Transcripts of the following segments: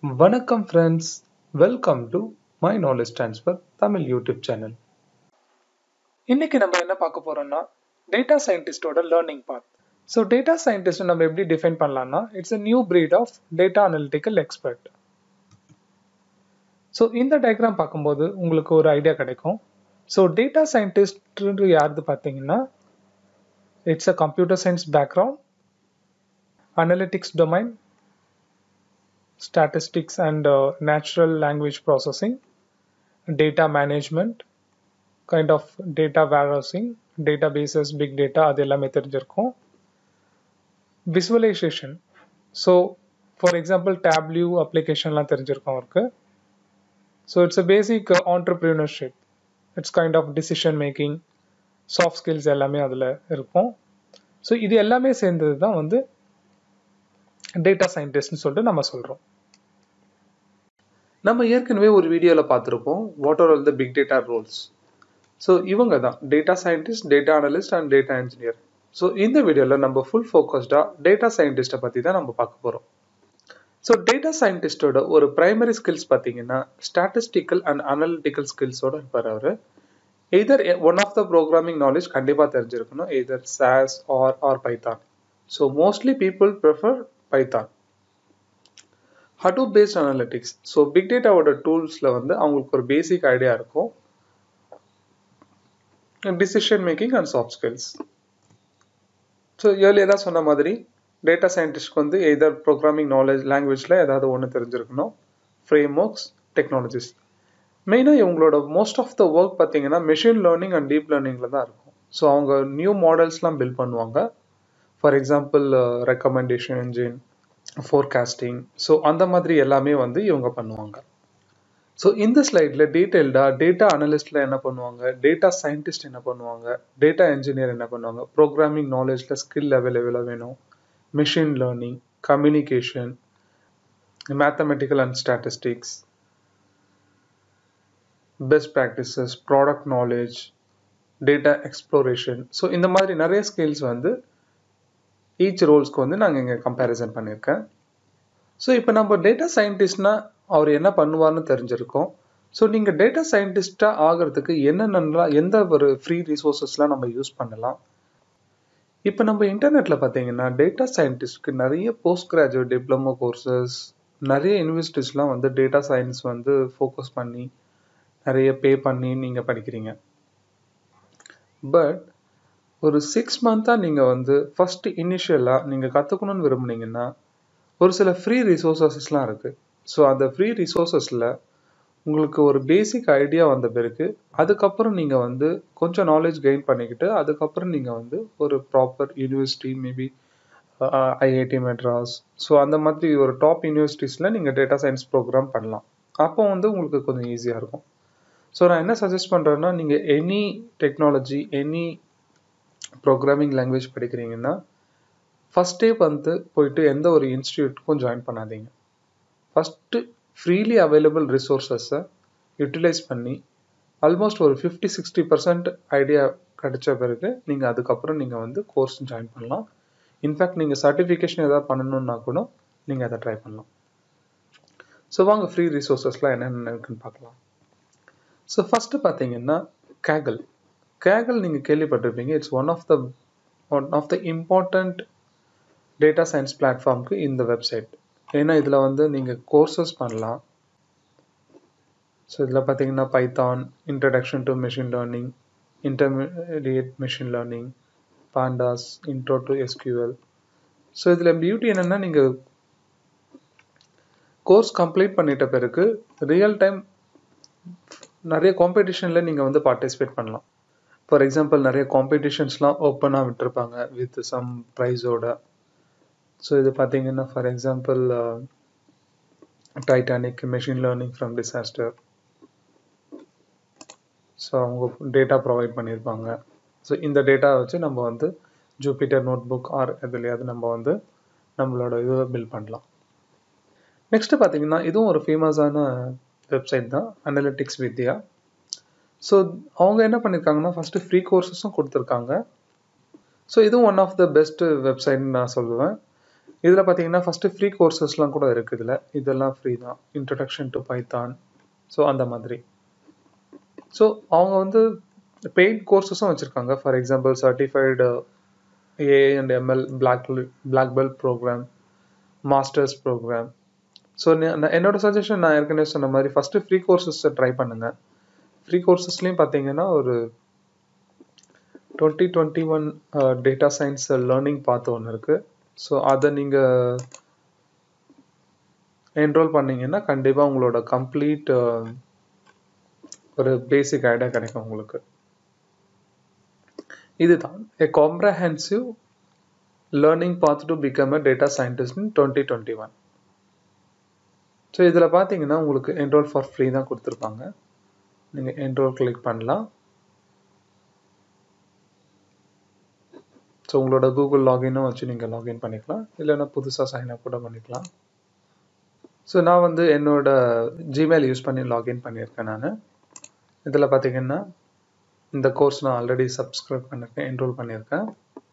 வணக்கம் friends welcome to my knowledge transfer Tamil YouTube channel இன்னைக்கு நம்ம என்ன பார்க்க போறோம்னா டேட்டா சயின்டிஸ்டோட learning path so data scientist நம்ம எப்படி டிஃபைன் பண்ணலாம்னா it's a new breed of data analytical expert so இந்த டயக்ராம் பார்க்கும்போது உங்களுக்கு ஒரு ஐடியா கிடைக்கும் ஸோ டேட்டா சயின்டிஸ்ட் யாருது பார்த்தீங்கன்னா it's a computer science background analytics domain statistics and uh, natural language processing, data management, kind of data warehousing, databases, big data அது எல்லாமே தெரிஞ்சிருக்கும் visualization so for example Tableau அப்ளிகேஷன்லாம் தெரிஞ்சிருக்கும் அவருக்கு so it's a basic entrepreneurship it's kind of decision making soft skills எல்லாமே அதில் இருக்கும் so இது எல்லாமே சேர்ந்தது தான் வந்து டேட்டா சயின்டிஸ்ட்னு சொல்லிட்டு நம்ம சொல்கிறோம் நம்ம ஏற்கனவே ஒரு வீடியோவில் பார்த்துருப்போம் what are all the big data roles so இவங்க தான் data scientist data analyst and data engineer so இந்த வீடியோவில் நம்ம ஃபுல் ஃபோக்கஸ்டாக டேட்டா சயின்டிஸ்ட்டை பற்றி தான் நம்ம பார்க்க போகிறோம் ஸோ டேட்டா சயின்டிஸ்டோட ஒரு பிரைமரி ஸ்கில்ஸ் பார்த்தீங்கன்னா ஸ்டாட்டிஸ்டிக்கல் அண்ட் அனலிட்டிக்கல் ஸ்கில்ஸோட இருப்பார் அவர் either one of the programming knowledge கண்டிப்பாக தெரிஞ்சிருக்கணும் either SAS or R Python so mostly people prefer Python Hadoop based analytics so big டேட்டாவோட டூல்ஸில் வந்து அவங்களுக்கு ஒரு பேசிக் ஐடியா இருக்கும் decision making and soft skills so ஏர்லியராக சொன்ன மாதிரி டேட்டா சயின்டிஸ்ட்க்கு வந்து எதர் ப்ரோக்ராமிங் நாலேஜ் லாங்குவேஜில் ஏதாவது ஒன்று தெரிஞ்சிருக்கணும் ஃப்ரேம் ஒர்க்ஸ் டெக்னாலஜிஸ் மெயினாக இவங்களோட மோஸ்ட் ஆஃப் த ஒர்க் பார்த்தீங்கன்னா மெஷின் லேர்னிங் அண்ட் டீப் லேர்னிங்கில் தான் இருக்கும் ஸோ அவங்க நியூ மாடல்ஸ்லாம் பில்ட் பண்ணுவாங்க for example recommendation engine forecasting so அந்த மாதிரி எல்லாமே வந்து இவங்க பண்ணுவாங்க ஸோ இந்த ஸ்லைடில் டீட்டெயில்டாக டேட்டா அனலிஸ்டில் என்ன பண்ணுவாங்க டேட்டா சயின்டிஸ்ட் என்ன பண்ணுவாங்க டேட்டா இன்ஜினியர் என்ன பண்ணுவாங்க ப்ரோக்ராமிங் நாலேஜில் ஸ்கில் லெவல் எவ்வளோ வேணும் machine learning communication mathematical and statistics best practices product knowledge data exploration so இந்த மாதிரி நிறைய ஸ்கில்ஸ் வந்து ஈச் ரோல்ஸ்க்கு வந்து நாங்கள் இங்கே கம்பேரிசன் பண்ணியிருக்கேன் ஸோ இப்போ நம்ம டேட்டா சயின்டிஸ்ட்னா அவர் என்ன பண்ணுவார்னு தெரிஞ்சிருக்கோம் ஸோ நீங்கள் டேட்டா சயின்டிஸ்டாக ஆகிறதுக்கு என்னென்னலாம் எந்த ஒரு ஃப்ரீ ரிசோர்ஸஸ்லாம் நம்ம யூஸ் பண்ணலாம் இப்போ நம்ம இன்டர்நெட்டில் பார்த்தீங்கன்னா டேட்டா சயின்டிஸ்ட்க்கு நிறைய போஸ்ட் கிராஜுவேட் டிப்ளமோ கோர்சஸ் நிறைய யூனிவர்சிட்டிஸ்லாம் வந்து டேட்டா சயின்ஸ் வந்து ஃபோக்கஸ் பண்ணி நிறைய பே பண்ணி நீங்கள் படிக்கிறீங்க பட் ஒரு சிக்ஸ் மந்த்தாக நீங்கள் வந்து ஃபஸ்ட்டு இனிஷியலாக நீங்கள் கற்றுக்கணும்னு விரும்புனீங்கன்னா ஒரு சில ஃப்ரீ ரிசோர்ஸஸ்லாம் இருக்குது ஸோ அந்த ஃப்ரீ ரிசோர்ஸஸில் உங்களுக்கு ஒரு பேசிக் ஐடியா வந்த பிறகு அதுக்கப்புறம் நீங்கள் வந்து கொஞ்சம் நாலேஜ் கெயின் பண்ணிக்கிட்டு அதுக்கப்புறம் நீங்கள் வந்து ஒரு proper university maybe IIT Madras so அந்த மாதிரி ஒரு டாப் யூனிவர்சிட்டிஸில் நீங்கள் டேட்டா சயின்ஸ் ப்ரோக்ராம் பண்ணலாம் அப்போ வந்து உங்களுக்கு கொஞ்சம் ஈஸியாக இருக்கும் ஸோ நான் என்ன சஜஸ்ட் பண்ணுறேன்னா நீங்கள் any technology any programming language படிக்கிறீங்கன்னா ஃபஸ்ட்டே வந்து போயிட்டு எந்த ஒரு இன்ஸ்டியூட்க்கும் ஜாயின் பண்ணாதீங்க ஃபஸ்ட்டு ஃப்ரீலி அவைலபிள் ரிசோர்ஸஸை யூட்டிலைஸ் பண்ணி ஆல்மோஸ்ட் ஒரு ஃபிஃப்டி சிக்ஸ்டி பர்சன்ட் ஐடியா கிடைச்ச பிறகு நீங்கள் அதுக்கப்புறம் நீங்கள் வந்து கோர்ஸ் ஜாயின் பண்ணலாம் இன்ஃபேக்ட் நீங்கள் சர்டிஃபிகேஷன் எதாவது பண்ணணுன்னா கூட நீங்கள் அதை ட்ரை பண்ணலாம் ஸோ வாங்க ஃப்ரீ ரிசோர்ஸஸ்லாம் என்னென்ன இருக்குன்னு பார்க்கலாம் ஸோ ஃபஸ்ட்டு பார்த்தீங்கன்னா கேகல் கேகல் நீங்கள் கேள்விப்பட்டிருப்பீங்க it's one of the one of the important data science பிளாட்ஃபார்முக்கு இந்த வெப்சைட் ஏன்னா இதில் வந்து நீங்கள் கோர்சஸ் பண்ணலாம் ஸோ இதில் பார்த்தீங்கன்னா Python introduction to machine learning intermediate machine learning pandas intro to SQL so இதில் பியூட்டி என்னென்னா நீங்கள் கோர்ஸ் கம்ப்ளீட் பண்ணிட்ட பிறகு ரியல் டைம் நிறைய காம்படிஷனில் நீங்கள் வந்து பார்ட்டிசிபேட் பண்ணலாம் ஃபார் எக்ஸாம்பிள் நிறைய காம்படிஷன்ஸ்லாம் ஓப்பனாக விட்டுருப்பாங்க வித் சம் ப்ரைஸோட ஸோ இது பார்த்தீங்கன்னா for example Titanic machine learning from disaster so அவங்க டேட்டா ப்ரொவைட் பண்ணியிருப்பாங்க ஸோ இந்த டேட்டா வச்சு நம்ம வந்து ஜூபிட்டர் நோட் புக் ஆர் எதுலையாவது நம்ம வந்து நம்மளோட இதை பில்ட் பண்ணலாம் நெக்ஸ்ட்டு பார்த்தீங்கன்னா இதுவும் ஒரு ஃபேமஸான வெப்சைட் தான் அனலிட்டிக்ஸ் வித்யா ஸோ அவங்க என்ன பண்ணியிருக்காங்கன்னா ஃபஸ்ட்டு ஃப்ரீ கோர்சஸும் கொடுத்துருக்காங்க ஸோ இதுவும் ஒன் ஆஃப் த பெஸ்ட் வெப்சைட்னு நான் சொல்லுவேன் இதில் பார்த்தீங்கன்னா ஃபஸ்ட்டு ஃப்ரீ கோர்சஸ்லாம் கூட இருக்குது இதில் இதெல்லாம் ஃப்ரீ தான் இன்ட்ரடக்ஷன் டு பைத்தான் ஸோ அந்த மாதிரி ஸோ அவங்க வந்து பெய்ட் கோர்சஸும் வச்சுருக்காங்க for example certified A and ML black black belt program masters program so என்னோட சஜஷன் நான் ஏற்கனவே சொன்ன மாதிரி ஃபஸ்ட்டு ஃப்ரீ கோர்சஸை ட்ரை பண்ணுங்கள் ஃப்ரீ கோர்சஸ்லேயும் பார்த்தீங்கன்னா ஒரு twenty twenty one data science learning path ஒன்று இருக்குது ஸோ அதை நீங்கள் என்ரோல் பண்ணீங்கன்னா கண்டிப்பாக உங்களோட கம்ப்ளீட் ஒரு பேசிக் ஐடியா கிடைக்கும் உங்களுக்கு இதுதான் A comprehensive learning path to become a data scientist in twenty twenty one so இதில் பார்த்தீங்கன்னா உங்களுக்கு என்ரோல் ஃபார் ஃப்ரீ தான் கொடுத்துருப்பாங்க நீங்கள் என்ரோல் கிளிக் பண்ணலாம் ஸோ உங்களோட கூகுள் லாகினும் வச்சு நீங்கள் லாகின் பண்ணிக்கலாம் இல்லைன்னா புதுசாக சைன் அப் கூட பண்ணிக்கலாம் ஸோ நான் வந்து என்னோட ஜிமெயில் யூஸ் பண்ணி லாகின் பண்ணியிருக்கேன் நான் இதில் பார்த்தீங்கன்னா இந்த கோர்ஸ் நான் ஆல்ரெடி சப்ஸ்கிரைப் பண்ணியிருக்கேன் என்ரோல் பண்ணியிருக்கேன்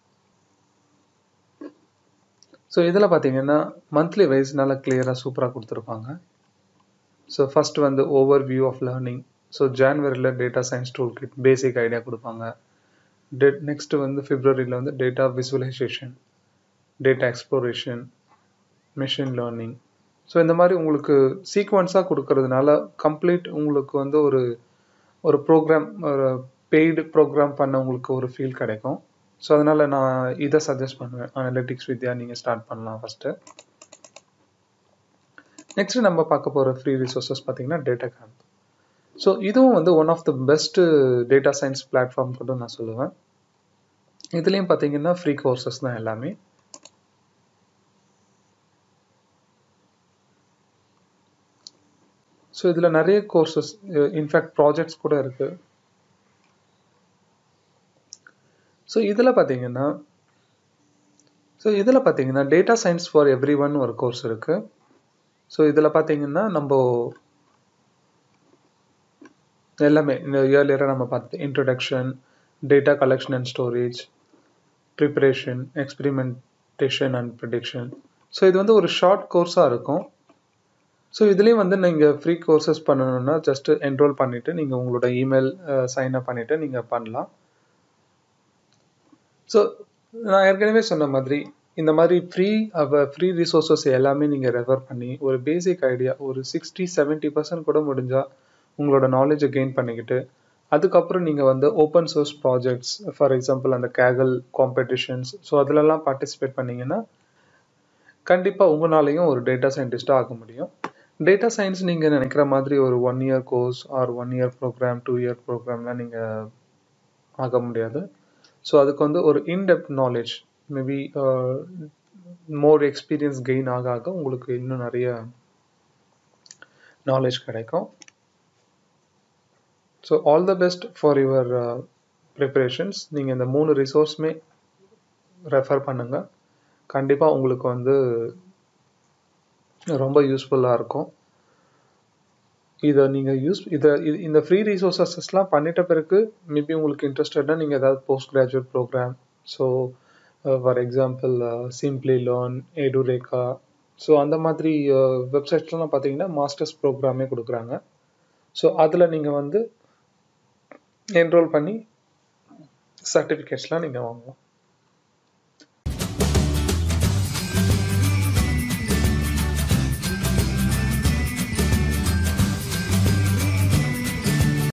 ஸோ இதில் பார்த்தீங்கன்னா மந்த்லி வைஸ் நல்லா கிளியராக சூப்பராக கொடுத்துருப்பாங்க ஸோ ஃபஸ்ட் வந்து overview of learning so ஜான்வரியில் data science toolkit basic idea கொடுப்பாங்க டே நெக்ஸ்ட் வந்து பிப்ரவரியில் வந்து data visualisation data exploration machine learning so இந்த மாதிரி உங்களுக்கு சீக்வன்ஸாக கொடுக்கறதுனால கம்ப்ளீட் உங்களுக்கு வந்து ஒரு ஒரு ப்ரோக்ராம் ஒரு பெய்டு ப்ரோக்ராம் பண்ண உங்களுக்கு ஒரு ஃபீல் கிடைக்கும் ஸோ அதனால் நான் இதை சஜஸ்ட் பண்ணுவேன் அனலிட்டிக்ஸ் வித்யா நீங்கள் ஸ்டார்ட் பண்ணலாம் ஃபஸ்ட்டு நெக்ஸ்ட் நம்ம பார்க்க போகிற ஃப்ரீ ரிசோர்ஸஸ் பார்த்தீங்கன்னா டேட்டா கேம்ப் ஸோ இதுவும் வந்து one of the best data science platform கூட நான் சொல்லுவேன் இதுலேயும் பார்த்தீங்கன்னா ஃப்ரீ கோர்சஸ் தான் எல்லாமே ஸோ இதில் நிறைய கோர்சஸ் இன்ஃபேக்ட் ப்ராஜெக்ட்ஸ் கூட இருக்கு ஸோ இதில் பார்த்தீங்கன்னா ஸோ இதில் பார்த்தீங்கன்னா data science for everyone ஒரு கோர்ஸ் இருக்கு ஸோ இதில் பார்த்தீங்கன்னா நம்ம எல்லாமே இந்த இயர்லியராக நம்ம பார்த்து introduction data collection and storage preparation experimentation and prediction so இது வந்து ஒரு ஷார்ட் கோர்ஸாக இருக்கும் ஸோ இதுலேயும் வந்து நீங்கள் ஃப்ரீ கோர்சஸ் பண்ணணும்னா ஜஸ்ட் என்ரோல் பண்ணிவிட்டு நீங்கள் உங்களோட இமெயில் சைன் அப் பண்ணிவிட்டு நீங்கள் பண்ணலாம் ஸோ நான் ஏற்கனவே சொன்ன மாதிரி இந்த மாதிரி ஃப்ரீ ஃப்ரீ ரிசோர்ஸஸ் எல்லாமே நீங்கள் ரெஃபர் பண்ணி ஒரு பேசிக் ஐடியா ஒரு சிக்ஸ்டி செவன்ட்டி பர்சன்ட் கூட முடிஞ்சால் உங்களோட நாலேஜை கெயின் பண்ணிக்கிட்டு அதுக்கப்புறம் நீங்கள் வந்து open source projects for example அந்த கேகல் காம்படிஷன்ஸ் ஸோ அதிலெல்லாம் பார்ட்டிசிபேட் பண்ணிங்கன்னா கண்டிப்பாக உங்களாலையும் ஒரு டேட்டா சயின்டிஸ்ட்டாக ஆக முடியும் டேட்டா சயின்ஸ் நீங்கள் நினைக்கிற மாதிரி ஒரு one year course or one year program two year ப்ரோக்ராம்லாம் நீங்கள் ஆக முடியாது ஸோ அதுக்கு வந்து ஒரு in depth knowledge maybe more experience gain ஆக ஆக உங்களுக்கு இன்னும் நிறைய நாலேஜ் கிடைக்கும் so all the best for your preparations நீங்கள் இந்த மூணு ரிசோர்ஸுமே ரெஃபர் பண்ணுங்கள் கண்டிப்பாக உங்களுக்கு வந்து ரொம்ப யூஸ்ஃபுல்லாக இருக்கும் இதை நீங்கள் யூஸ் இதை இந்த ஃப்ரீ ரிசோர்ஸஸ்லாம் பண்ணிட்ட பிறகு மேபி உங்களுக்கு இன்ட்ரெஸ்டட்னா நீங்கள் ஏதாவது post graduate program so for example Simplilearn Edureka so அந்த மாதிரி வெப்சைட்ஸ்லாம் பார்த்தீங்கன்னா மாஸ்டர்ஸ் ப்ரோக்ராமே கொடுக்குறாங்க ஸோ அதில் நீங்கள் வந்து என்ரோல் பண்ணி சர்டிஃபிகேட்ஸ்லாம் நீங்கள் வாங்கலாம்